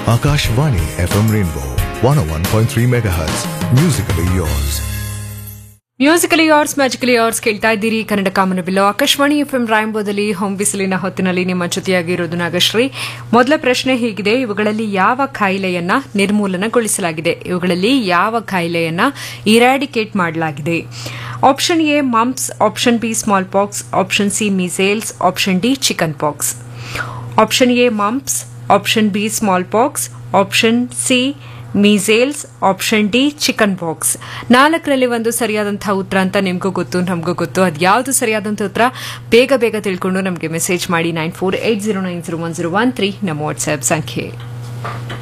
Akashvani FM Rainbow 101.3 MHz. Musically yours. Musically yours magically yours ಕೇಳ್ತಾ ಇದ್ದೀರಿ ಕನ್ನಡ ಕಾಮನ ಬಿಲ್ಲು ಆಕಾಶವಾಣಿ ಎಫ್ ಎಂ ರಾಯಂಬೋದಲ್ಲಿ ಹೋಮ್ ಬಿಸಿಲಿನ ಹೊತ್ತಿನಲ್ಲಿ ನಿಮ್ಮ ಜೊತೆಯಾಗಿರೋದು ನಾಗಶ್ರೀ ಮೊದಲ ಪ್ರಶ್ನೆ ಹೀಗಿದೆ ಇವುಗಳಲ್ಲಿ ಯಾವ ಕಾಯಿಲೆಯನ್ನ ನಿರ್ಮೂಲನಗೊಳಿಸಲಾಗಿದೆ ಇವುಗಳಲ್ಲಿ ಯಾವ ಕಾಯಿಲೆಯನ್ನ ಇರಾಡಿಕೇಟ್ ಮಾಡಲಾಗಿದೆ option A mumps option B smallpox option C measles option D chickenpox option A mumps option B smallpox option C measles option D chickenpox ನಾಲ್ಕರಲ್ಲಿ ಒಂದು ಸರಿಯಾದಂತಹ ಉತ್ತರ ಅಂತ ನಿಮಗೂ ಗೊತ್ತು ನಮಗೂ ಗೊತ್ತು ಅದು ಯಾವುದು ಸರಿಯಾದಂಥ ಉತ್ತರ ಬೇಗ ಬೇಗ ತಿಳ್ಕೊಂಡು ನಮಗೆ ಮೆಸೇಜ್ ಮಾಡಿ nine four eight zero nine zero one zero one three ನಮ್ಮ ವಾಟ್ಸ್ಆಪ್ ಸಂಖ್ಯೆ